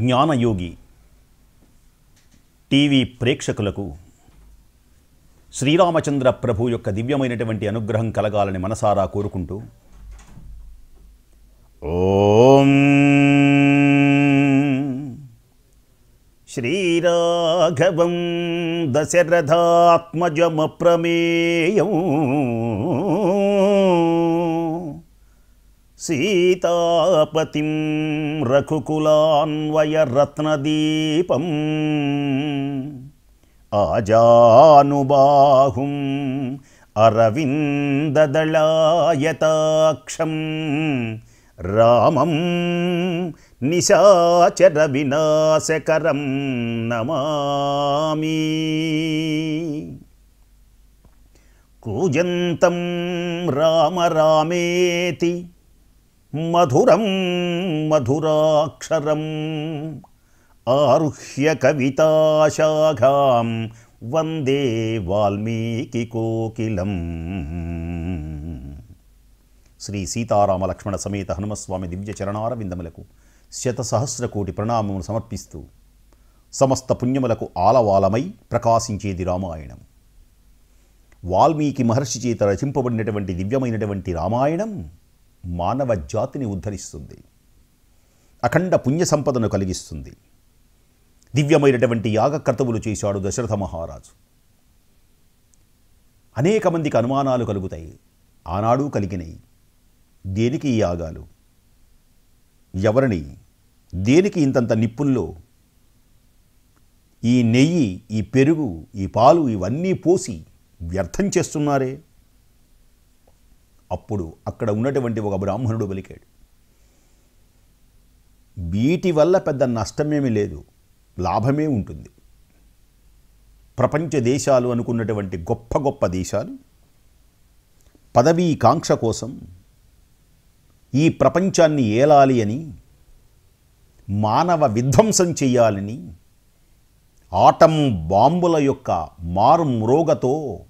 జ్ఞానయోగి TV ప్రేక్షకులకు శ్రీరామచంద్ర ప్రభు యొక్క దివ్యమైనటువంటి అనుగ్రహం కలగాలని మనసారా కోరుకుంటూ ఓం శ్రీరాఘవం దశరథాత్మజమప్రమేయం సీతాపతిం రఘుకులాన్వయరత్నదీపం ఆజానుబాహుం అరవిందదళాయతాక్షం రామం నిశాచర వినాశకరం నమామి కూజంతం రామ రామేతి మధురం మధురాక్షరం ఆరుహ్య కవితాశాఖాం వందే వాల్మీకి కోకిలం శ్రీ సీతారామ లక్ష్మణ సమేత హనుమస్వామి దివ్య చరణార విందములకు శత సహస్ర కోటి ప్రణామములు సమర్పిస్తూ సమస్త పుణ్యములకు ఆలవాలమై ప్రకాశించేది రామాయణం వాల్మీకి మహర్షి చేత రచింపబడినటువంటి దివ్యమైనటువంటి రామాయణం మానవ జాతిని ఉద్ధరిస్తుంది అఖండ పుణ్య సంపదను కలిగిస్తుంది దివ్యమైనటువంటి యాగకర్తవులు చేశాడు దశరథ మహారాజు అనేక మందికి అనుమానాలు కలుగుతాయి ఆనాడు కలిగినాయి దేనికి ఈ యాగాలు ఎవరిని దేనికి ఇంతంత నిప్పుల్లో ఈ నెయ్యి ఈ పెరుగు ఈ పాలు ఇవన్నీ పోసి వ్యర్థం చేస్తున్నారే అప్పుడు అక్కడ ఉన్నటువంటి ఒక బ్రాహ్మణుడు పలికాడు వీటి వల్ల పెద్ద నష్టమేమీ లేదు లాభమే ఉంటుంది ప్రపంచ దేశాలు అనుకున్నటువంటి గొప్ప గొప్ప దేశాలు పదవీ కాంక్ష కోసం ఈ ప్రపంచాన్ని ఏలాలి అని మానవ విధ్వంసం చేయాలని ఆటం బాంబుల యొక్క మారు మ్రోగతో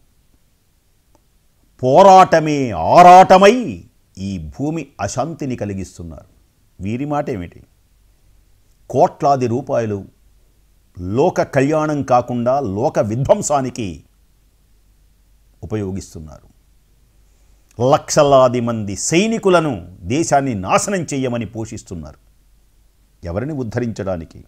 పోరాటమే ఆరాటమై ఈ భూమి అశాంతిని కలిగిస్తున్నారు వీరి మాట ఏమిటి కోట్లాది రూపాయలు లోక కళ్యాణం కాకుండా లోక విధ్వంసానికి ఉపయోగిస్తున్నారు లక్షలాది మంది సైనికులను దేశాన్ని నాశనం చేయమని పోషిస్తున్నారు ఎవరిని ఉద్ధరించడానికి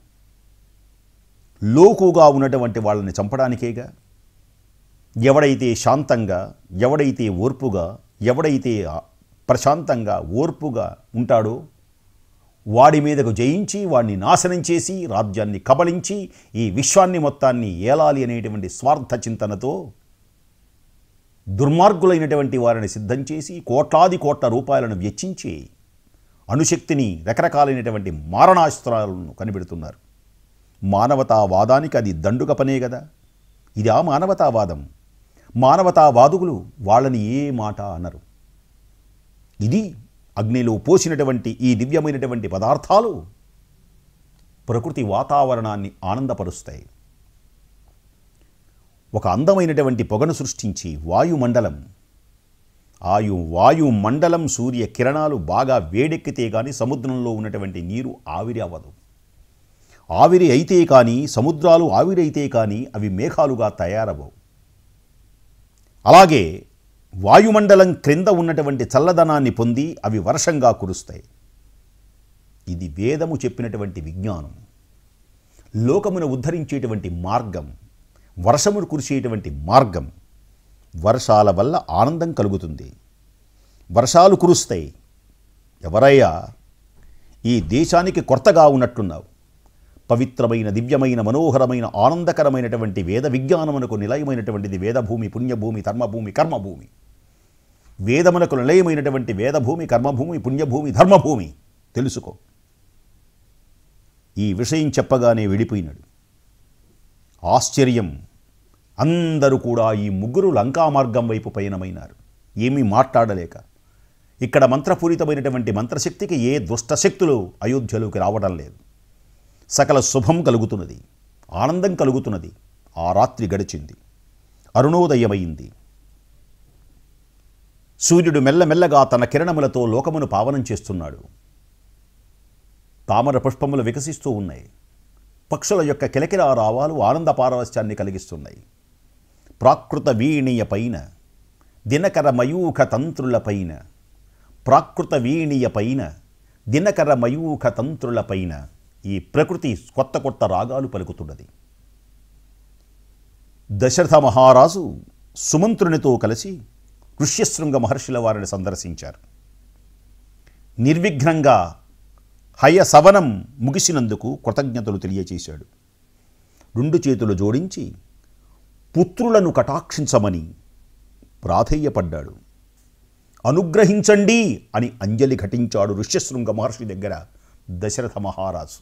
లోకుగా ఉన్నటువంటి వాళ్ళని చంపడానికేగా ఎవడైతే శాంతంగా ఎవడైతే ఓర్పుగా ఎవడైతే ప్రశాంతంగా ఓర్పుగా ఉంటాడో వాడి మీదకు జయించి వాడిని నాశనం చేసి రాజ్యాన్ని కబళించి ఈ విశ్వాన్ని మొత్తాన్ని ఏలాలి అనేటువంటి స్వార్థ చింతనతో దుర్మార్గులైనటువంటి వారిని సిద్ధం చేసి కోట్లాది కోట్ల రూపాయలను వెచ్చించి అణుశక్తిని రకరకాలైనటువంటి మారణాస్త్రాలను కనిపెడుతున్నారు మానవతావాదానికి అది దండుగ పనే కదా ఇది ఆ మానవతావాదం మానవతావాదుకులు వాళ్ళని ఏ మాట అనరు ఇది అగ్నిలో పోసినటువంటి ఈ దివ్యమైనటువంటి పదార్థాలు ప్రకృతి వాతావరణాన్ని ఆనందపరుస్తాయి ఒక అందమైనటువంటి పొగను సృష్టించి వాయుమండలం ఆయు వాయుమండలం సూర్య కిరణాలు బాగా వేడెక్కితే కానీ సముద్రంలో ఉన్నటువంటి నీరు ఆవిరి అవ్వదు ఆవిరి అయితే కానీ సముద్రాలు ఆవిరి అయితే కానీ అవి మేఘాలుగా తయారవవు అలాగే వాయుమండలం క్రింద ఉన్నటువంటి చల్లదనాన్ని పొంది అవి వర్షంగా కురుస్తాయి ఇది వేదము చెప్పినటువంటి విజ్ఞానం లోకమును ఉద్ధరించేటువంటి మార్గం వర్షమును కురిసేటువంటి మార్గం వర్షాల వల్ల ఆనందం కలుగుతుంది వర్షాలు కురుస్తాయి ఎవరయ్యా ఈ దేశానికి కొత్తగా ఉన్నట్టున్నావు పవిత్రమైన దివ్యమైన మనోహరమైన ఆనందకరమైనటువంటి వేద విజ్ఞానమునకు నిలయమైనటువంటిది వేదభూమి పుణ్యభూమి ధర్మభూమి కర్మభూమి వేదమునకు నిలయమైనటువంటి వేదభూమి కర్మభూమి పుణ్యభూమి ధర్మభూమి తెలుసుకో ఈ విషయం చెప్పగానే వెళ్ళిపోయినాడు ఆశ్చర్యం అందరూ కూడా ఈ ముగ్గురు లంకా మార్గం వైపు పయనమైనారు ఏమీ మాట్లాడలేక ఇక్కడ మంత్రపూరితమైనటువంటి మంత్రశక్తికి ఏ దుష్టశక్తులు అయోధ్యలోకి రావడం లేదు సకల శుభం కలుగుతున్నది ఆనందం కలుగుతున్నది ఆ రాత్రి గడిచింది అరుణోదయమైంది సూర్యుడు మెల్లమెల్లగా తన కిరణములతో లోకమును పావనం చేస్తున్నాడు తామర పుష్పములు వికసిస్తూ ఉన్నాయి పక్షుల యొక్క కిలకిల రావాలు ఆనంద పారవశ్యాన్ని కలిగిస్తున్నాయి ప్రాకృత వీణియ పైన దినకర మయూఖ తంత్రుల పైన ప్రాకృత వీణియ పైన దినకర మయూఖ తంత్రుల పైన ఈ ప్రకృతి కొత్త కొత్త రాగాలు పలుకుతున్నది దశరథ మహారాజు సుమంత్రునితో కలిసి ఋష్యశృంగ మహర్షుల వారిని సందర్శించారు నిర్విఘ్నంగా హయ సవనం ముగిసినందుకు కృతజ్ఞతలు తెలియచేశాడు రెండు చేతులు జోడించి పుత్రులను కటాక్షించమని ప్రాధేయపడ్డాడు అనుగ్రహించండి అని అంజలి ఘటించాడు ఋష్యశృంగ మహర్షి దగ్గర దశరథ మహారాజు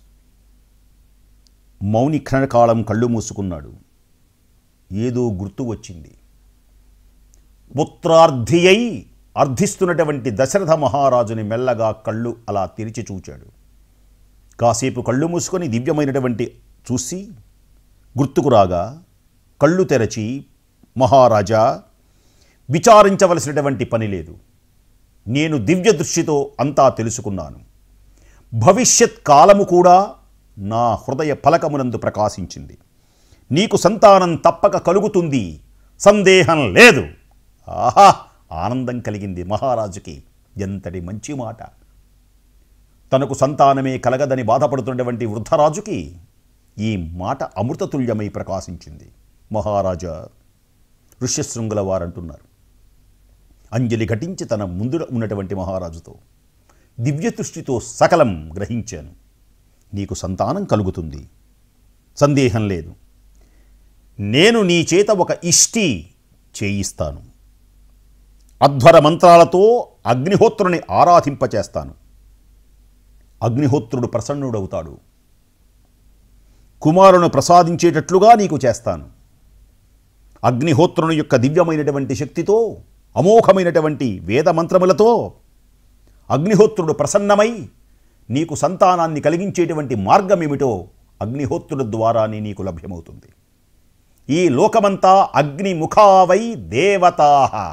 మౌని క్షణకాలం కళ్ళు మూసుకున్నాడు ఏదో గుర్తు వచ్చింది పుత్రార్థి అయి అర్థిస్తున్నటువంటి దశరథ మహారాజుని మెల్లగా కళ్ళు అలా తెరిచి చూచాడు కాసేపు కళ్ళు మూసుకొని దివ్యమైనటువంటి చూసి గుర్తుకు రాగా కళ్ళు తెరచి మహారాజా విచారించవలసినటువంటి పని లేదు నేను దివ్య దృష్టితో అంతా తెలుసుకున్నాను భవిష్యత్ కాలము కూడా నా హృదయ ఫలకమునందు ప్రకాశించింది నీకు సంతానం తప్పక కలుగుతుంది సందేహం లేదు ఆహా ఆనందం కలిగింది మహారాజుకి ఎంతటి మంచి మాట తనకు సంతానమే కలగదని బాధపడుతున్నటువంటి వృద్ధరాజుకి ఈ మాట అమృతతుల్యమై ప్రకాశించింది మహారాజా ఋష్యశృంగుల వారంటున్నారు అంజలి ఘటించి తన ముందు ఉన్నటువంటి మహారాజుతో దివ్య దృష్టితో సకలం గ్రహించాను నీకు సంతానం కలుగుతుంది సందేహం లేదు నేను నీ చేత ఒక ఇష్టి చేయిస్తాను అధ్వర మంత్రాలతో అగ్నిహోత్రుని ఆరాధింపచేస్తాను అగ్నిహోత్రుడు ప్రసన్నుడవుతాడు కుమారును ప్రసాదించేటట్లుగా నీకు చేస్తాను అగ్నిహోత్రుని యొక్క దివ్యమైనటువంటి శక్తితో అమోఘమైనటువంటి వేద మంత్రములతో అగ్నిహోత్రుడు ప్రసన్నమై నీకు సంతానాన్ని కలిగించేటువంటి మార్గం ఏమిటో అగ్నిహోత్రుడు ద్వారానే నీకు లభ్యమవుతుంది ఈ లోకమంతా అగ్నిముఖావై దేవతా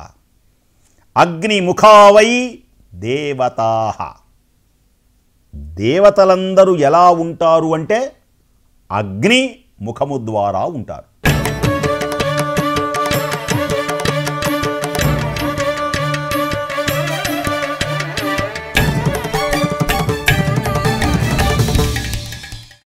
అగ్నిముఖావై దేవతా దేవతలందరూ ఎలా ఉంటారు అంటే అగ్ని ముఖము ద్వారా ఉంటారు